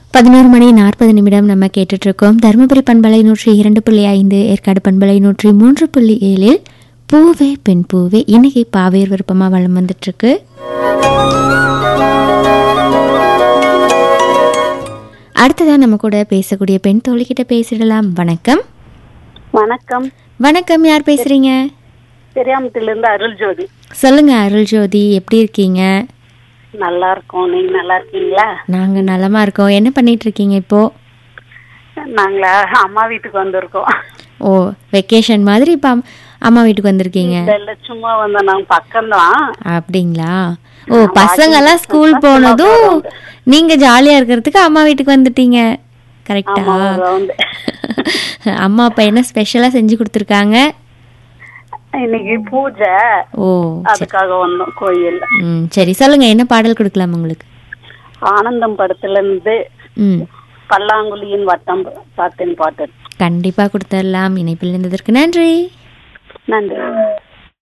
பதினோரு மணி நாற்பது நிமிடம் நம்ம கேட்டுட்டு இருக்கோம் தருமபுரி பண்பலை நூற்றி இரண்டு புள்ளி ஐந்து ஏற்காடு பண்பலை நூற்றி மூன்று புள்ளி ஏழில் பூவே பெண் பூவே இன்னைக்கு பாவேர் விருப்பமாக வளம் வந்துட்டு இருக்கு அடுத்ததான் நம்ம கூட பேசக்கூடிய பெண் தோழிக்கிட்ட பேசிடலாம் வணக்கம் வணக்கம் வணக்கம் யார் பேசுறீங்க பெரியாமத்திலிருந்து அருள் ஜோதி சொல்லுங்க அருள் ஜோதி எப்படி இருக்கீங்க நல்லா இருக்கோம் நீங்க நல்லா இருக்கீங்களா நாங்க நலமா இருக்கோம் என்ன பண்ணிட்டு இருக்கீங்க இப்போ நாங்களா அம்மா வீட்டுக்கு வந்திருக்கோம் ஓ வெக்கேஷன் மாதிரி இப்போ அம்மா வீட்டுக்கு வந்திருக்கீங்க இல்ல, இல்ல சும்மா வந்தோம் நாங்க பக்கம்தான் அப்படிங்களா ஓ பசங்கெல்லாம் ஸ்கூல் போனதும் நீங்க ஜாலியா இருக்கிறதுக்கு அம்மா வீட்டுக்கு வந்துட்டீங்க கரெக்டா ஆமா ஒரு ரவுண்டு அம்மா அப்பா என்ன ஸ்பெஷலா செஞ்சு கொடுத்துருக்காங்க இன்னைக்கு பூஜை ஓ அதுக்காக வந்தோம் கோயில் ம் சரி சொல்லுங்க என்ன பாடல் கொடுக்கலாம் உங்களுக்கு ஆனந்தம் படத்துல இருந்து ம் பல்லாங்குழியின் வட்டம் பார்த்தேன் பாட்டு கண்டிப்பா கொடுத்துடலாம் இணைப்பில் இருந்ததற்கு நன்றி நன்றி